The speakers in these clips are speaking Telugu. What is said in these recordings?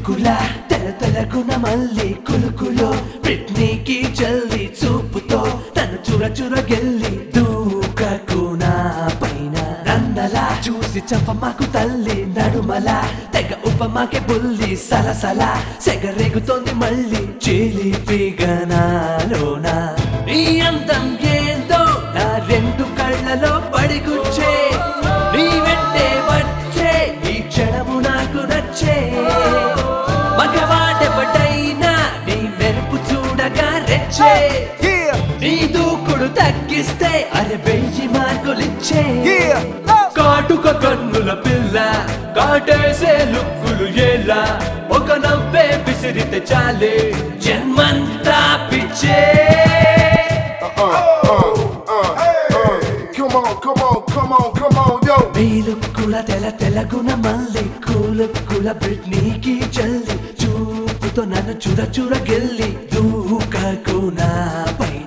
కులుకుల తెల తెలగున మళ్ళీ కులుకులో బ్రిట్నీకి జల్లి చూపుతో తను చుర చుర గెల్లి దూకకునా పైన నన్నలా చూసి చంపమాకు తల్లి నడుమల తెగ ఉపమాకే బుల్లి సలసల సెగరేగుతోంది మళ్ళీ చిలిపిగనాలోన నీ అందం ఏందో నా రెండు కళ్ళలో పడిగుచ్చే నీ వెంటే వచ్చే ఈ క్షణము నాకు నచ్చే మగవాడెవడైనా నీ మెరుపు చూడగా రెచ్చే Yeah, నీ దూకుడు తగ్గిస్తే అరే వెయ్యి మార్కులిచ్చే yeah, కాటుక కన్నుల పిల్ల కాటేసే లుక్కులు ఎలా ఒక నవ్వే విసిరితే చాలే జన్మంతా పిచ్చే Come on, come on, come on, come on, yo. వీలుక్కుల తెల తెలగున మళ్ళీ కూలుక్కుల బ్రిట్నీకి చల్లి చూపుతో నన్ను చూర చూర గెల్లి దూకకునా పైన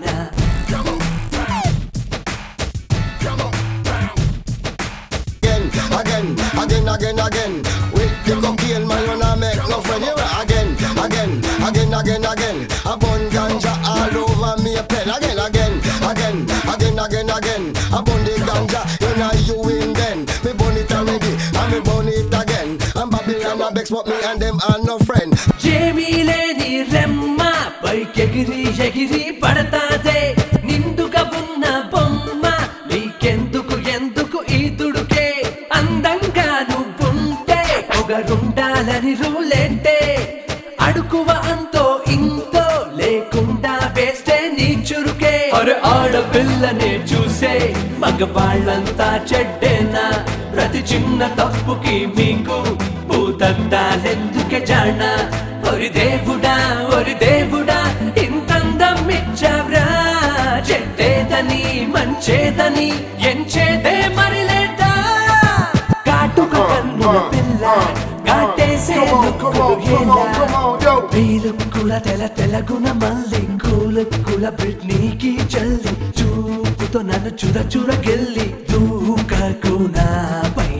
again, again, again, again, again. With the cocaine, man, you not make no friend. You again, again, again, again, again. A bun ganja all over me a pen. Again, again, again, again, again, again. A bun the ganja, you know you win then. Me bun it already, and me bun it again. And Babylon a vex, but me and them are no friend. ఏమీ లేని రెమ్మ పైకెగిరి ఎగిరి పడతాదే నిండుగా ఉన్న బొమ్మ నీకెందుకు ఎందుకు ఈ దుడుకే అందంగా నువ్వుంటే పొగరుండాలని రూలేంటే అడుకువ అంతో ఇంతో లేకుండా వేస్తే నీ చురుకే అరే ఆడపిల్లనే చూసే మగవాళ్ళంతా చెడ్డేనా ప్రతి చిన్న తప్పుకి మీకు భూతద్దాలెందుకే జాణ ఒరి దేవుడా ఒరి దేవుడా ఇంతందం ఇచ్చావ్రా చెడ్డేదని మంచేదని ఎంచేదే మరిలేదా కాటుక కన్నుల పిల్ల కాటేసే Come on, come on, come on, come on, yo. వీలుక్కుల తెల తెలగున మళ్ళీ కూలుక్కుల బ్రిట్నీకి చల్లి చూపుతో నన్ను చుర చుర గెల్లి దూకకునా పైన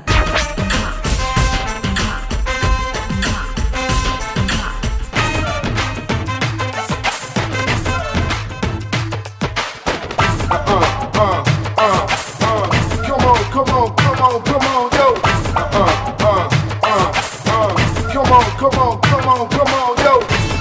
Come on, come on, come on, come on, yo. Uh, uh, uh, uh. Come on, come on, come on, come on, yo.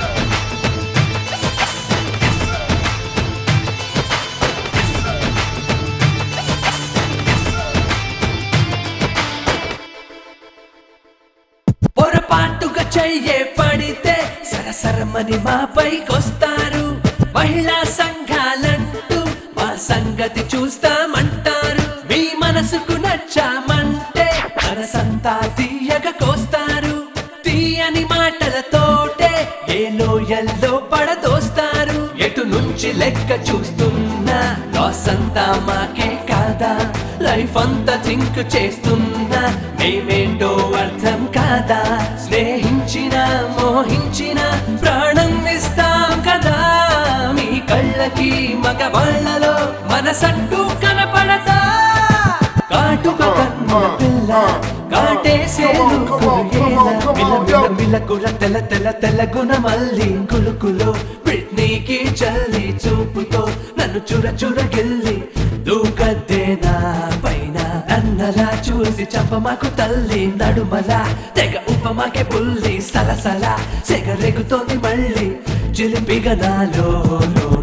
పొరపాటుగా చెయ్యే పడితే సరసరమని మాపైకొస్తారు మహిళా సంఘాలంటూ మా సంగతి చూస్తామంటారు మీ మనసుకు నచ్చామంటే మనసంతా తీయగా కోస్తారు తీయని మాటలతోటే ఏ లోయల్లో పడదోస్తారు ఎటు నుంచి లెక్క చూస్తున్నా లాస్ అంతా మాకే కాదా లైఫ్ అంతా థింక్ చేస్తున్నా మేమేంటో అర్థం కాదా స్నేహించిన మోహించిన ప్రాణం ఇస్తాం కదా మీ కళ్ళకి మగవాళ్ళలో మనసంటూ కనపడతా కాటుక కన్నుల పిల్ల కాటేసే మిలకుల తెల్ల తెల్ల తెల్లగున మళ్ళీ కులుకులో బ్రిట్నీకి చల్లి చూపుతో నన్ను చుర చుర గెల్లి దూకద్దేనా పైన నన్నలా చూసి చంపమాకు తల్లి నడుమల తెగ ఉపమాకే బుల్లి సలసల సెగరెగుతోంది మళ్ళీ చిలిపిగా నాలో